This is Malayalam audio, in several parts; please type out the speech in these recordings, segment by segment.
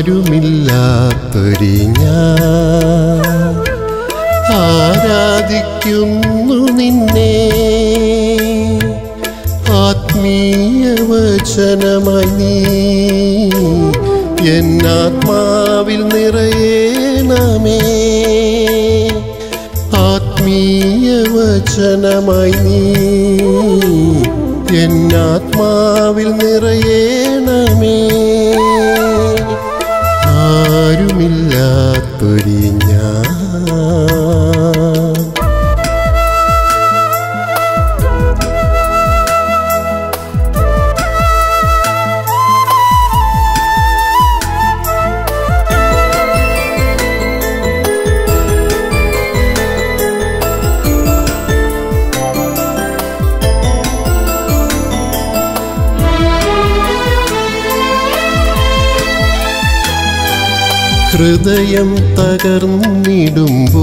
ആരുമില്ലാത്തൊരു ഞാൻ ആരാധിക്കുന്നു നിന്നെ ആത്മീയ വചനമായി നീ എന്നാത്മാവിൽ നിറയേണമേ ആത്മീയ വചനമായി നീ എന്നാത്മാവിൽ നിറയേണമേ ആരുമില്ലാത്തൊരു ഞാൻ ഹൃദയം തകർന്നിടുമ്പോ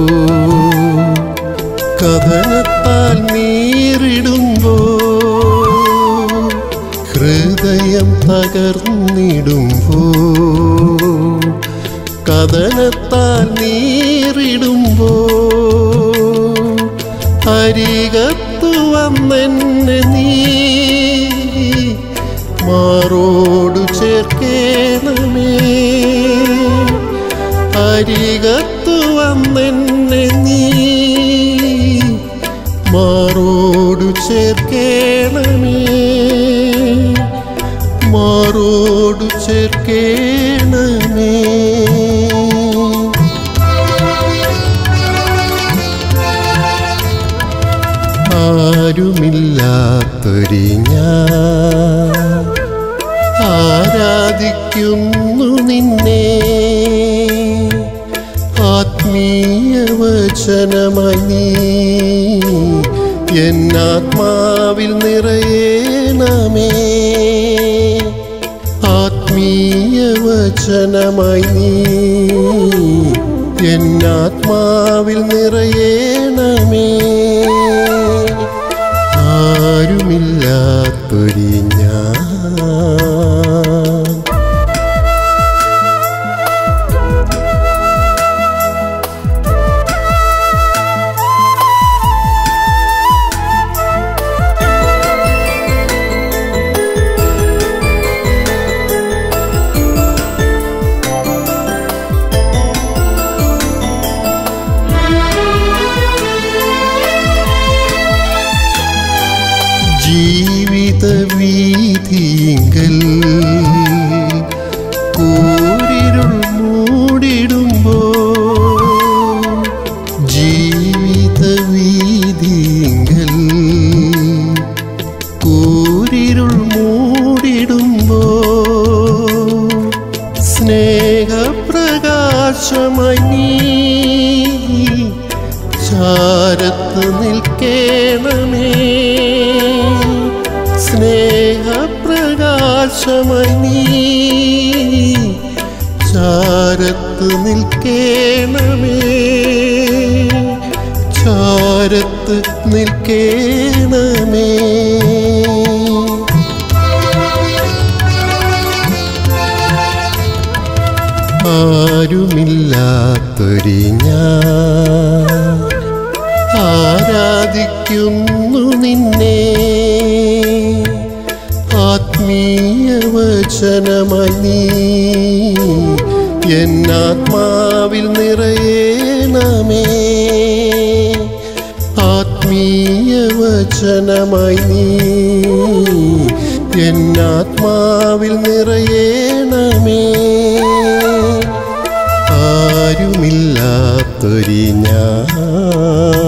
കഥനത്താൽ നീറിടുമ്പോ ഹൃദയം തകർന്നിടുമ്പോ കഥനത്താൽ നീറിടുമ്പോ അരികത്തു വന്നെന്നെ നീ മാറോടു ചേർക്കേണമേ അരികത്തു വന്നെന്നെ നീ മാറോടു ചേർക്കേണമേ മാറോടു ചേർക്കേണമേ ആരുമില്ലാത്തൊരു ഞാൻ ആരാധിക്കുന്നു നിന്നെ ആത്മീയ വചനമായി നീ എന്നാത്മാവിൽ നിറയേണമേ ആത്മീയ വചനമായി നീ എന്നാത്മാവിൽ നിറയേണമേ ആരുമില്ലാത്തൊരു ഞാൻ ജീവിത വീതിയിങ്കൽ കൂരിരുൾ മൂടിടുമ്പോ ജീവിത വീതിയിങ്കൽ കൂരിരുൾ മൂടിടുമ്പോ സ്നേഹപ്രകാശമായി നീ ചാരത്ത് നിൽക്കേണമേ സ്നേഹപ്രകാശമായി നീ ചാരത്ത് നിൽക്കേണമേ ചാരത്ത് നിൽക്കേണമേ ആരുമില്ലാത്തൊരു ഞാൻ ആരാധിക്കുന്നു നിന്നെ ആത്മീയ വചനമായി നീ എന്നാത്മാവിൽ നിറയേണമേ ആത്മീയ വചനമായി നീ എന്നാത്മാവിൽ നിറയേണമേ ആരുമില്ലാത്തൊരു ഞാൻ